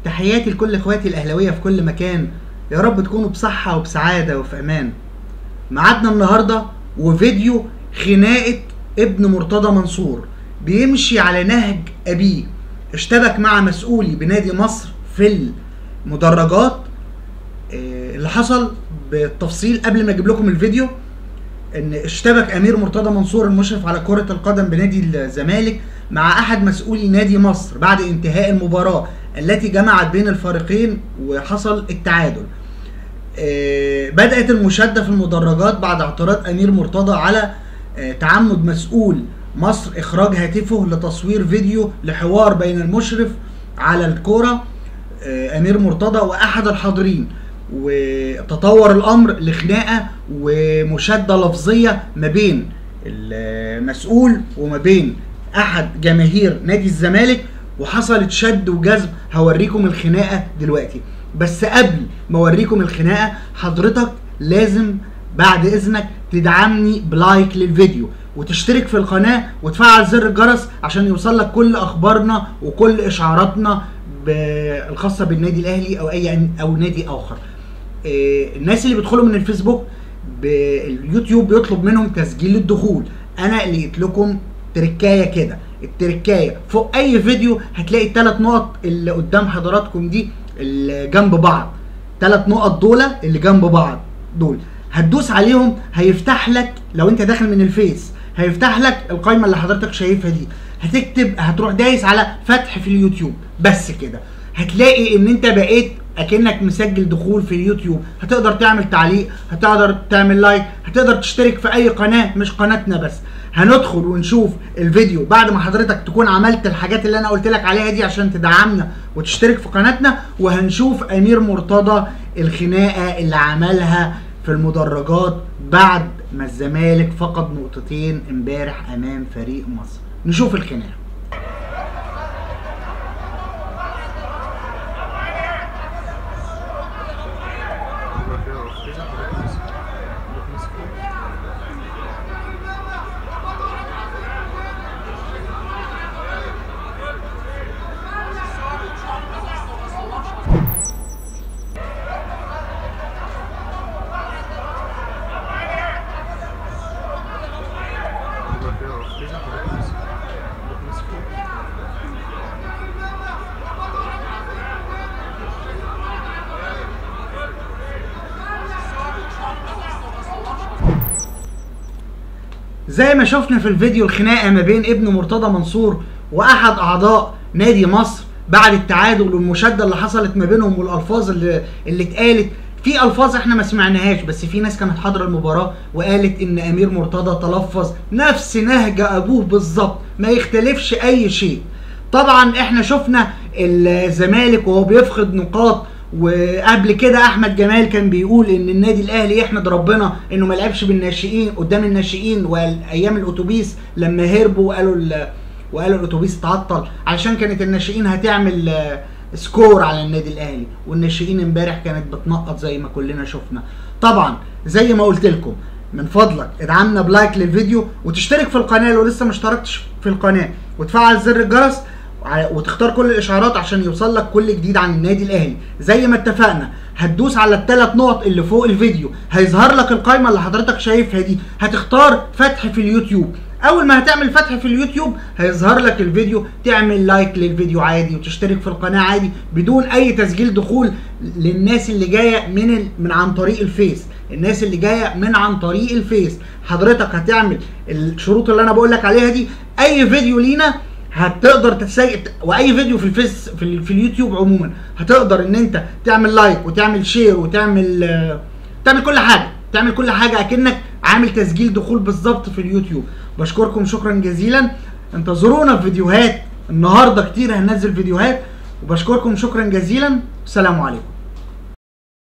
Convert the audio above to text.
تحياتي لكل اخواتي الاهلاويه في كل مكان يا رب تكونوا بصحه وبسعاده وفي امان ميعادنا النهارده وفيديو خناقه ابن مرتضى منصور بيمشي على نهج ابيه اشتبك مع مسؤولي بنادي مصر في المدرجات آه، اللي حصل بالتفصيل قبل ما اجيب لكم الفيديو ان اشتبك امير مرتضى منصور المشرف على كره القدم بنادي الزمالك مع احد مسؤولي نادي مصر بعد انتهاء المباراه التي جمعت بين الفريقين وحصل التعادل آه، بدات المشاده في المدرجات بعد اعتراض امير مرتضى على آه، تعمد مسؤول مصر اخراج هاتفه لتصوير فيديو لحوار بين المشرف على الكوره آه، امير مرتضى واحد الحاضرين وتطور الامر لخناقه ومشاده لفظيه ما بين المسؤول وما بين احد جماهير نادي الزمالك وحصلت شد وجذب هوريكم الخناقه دلوقتي بس قبل ما اوريكم الخناقه حضرتك لازم بعد اذنك تدعمني بلايك للفيديو وتشترك في القناه وتفعل زر الجرس عشان يوصل لك كل اخبارنا وكل اشعاراتنا ب- الخاصه بالنادي الاهلي او اي او نادي اخر آه، الناس اللي بيدخلوا من الفيسبوك باليوتيوب بيطلب منهم تسجيل الدخول انا لقيت لكم تركايه كده التركايه فوق اي فيديو هتلاقي الثلاث نقط اللي قدام حضراتكم دي اللي جنب بعض ثلاث نقط دول اللي جنب بعض دول هتدوس عليهم هيفتح لك لو انت داخل من الفيس هيفتح لك القائمه اللي حضرتك شايفها دي هتكتب هتروح دايس على فتح في اليوتيوب بس كده هتلاقي ان انت بقيت اكنك مسجل دخول في اليوتيوب هتقدر تعمل تعليق هتقدر تعمل لايك هتقدر تشترك في اي قناه مش قناتنا بس هندخل ونشوف الفيديو بعد ما حضرتك تكون عملت الحاجات اللي انا قلت لك عليها دي عشان تدعمنا وتشترك في قناتنا وهنشوف امير مرتضى الخناقه اللي عملها في المدرجات بعد ما الزمالك فقد نقطتين امبارح امام فريق مصر نشوف الخناقه زي ما شفنا في الفيديو الخناقه ما بين ابن مرتضى منصور واحد اعضاء نادي مصر بعد التعادل والمشاده اللي حصلت ما بينهم والالفاظ اللي اللي اتقالت في الفاظ احنا ما سمعناهاش بس في ناس كانت حاضره المباراه وقالت ان امير مرتضى تلفظ نفس نهج ابوه بالظبط ما يختلفش اي شيء طبعا احنا شفنا الزمالك وهو بيفقد نقاط وقبل كده احمد جمال كان بيقول ان النادي الاهلي يحمد ربنا انه ما لعبش بالناشئين قدام الناشئين وايام الاتوبيس لما هربوا وقالوا ال- وقالوا الاتوبيس تعطل علشان كانت الناشئين هتعمل آه، سكور على النادي الاهلي والناشئين امبارح كانت بتنقط زي ما كلنا شفنا طبعا زي ما قلت لكم من فضلك ادعمنا بلايك للفيديو وتشترك في القناه لو لسه ما اشتركتش في القناه وتفعل زر الجرس وع- وتختار كل الاشعارات عشان يوصل لك كل جديد عن النادي الاهلي زي ما اتفقنا هتدوس على الثلاث نقط اللي فوق الفيديو هيظهر لك القائمه اللي حضرتك شايفها دي هتختار فتح في اليوتيوب اول ما هتعمل فتح في اليوتيوب هيظهر لك الفيديو تعمل لايك للفيديو عادي وتشترك في القناه عادي بدون اي تسجيل دخول للناس اللي جايه من ال... من عن طريق الفيس الناس اللي جايه من عن طريق الفيس حضرتك هتعمل الشروط اللي انا بقول لك عليها دي اي فيديو لينا هتقدر تسجل واي فيديو في الفيس في, ال... في اليوتيوب عموما هتقدر ان انت تعمل لايك وتعمل شير وتعمل آه، تعمل كل حاجه تعمل كل حاجه اكنك عامل تسجيل دخول بالظبط في اليوتيوب بشكركم شكرا جزيلا انتظرونا في فيديوهات النهارده كتير هننزل فيديوهات وبشكركم شكرا جزيلا والسلام عليكم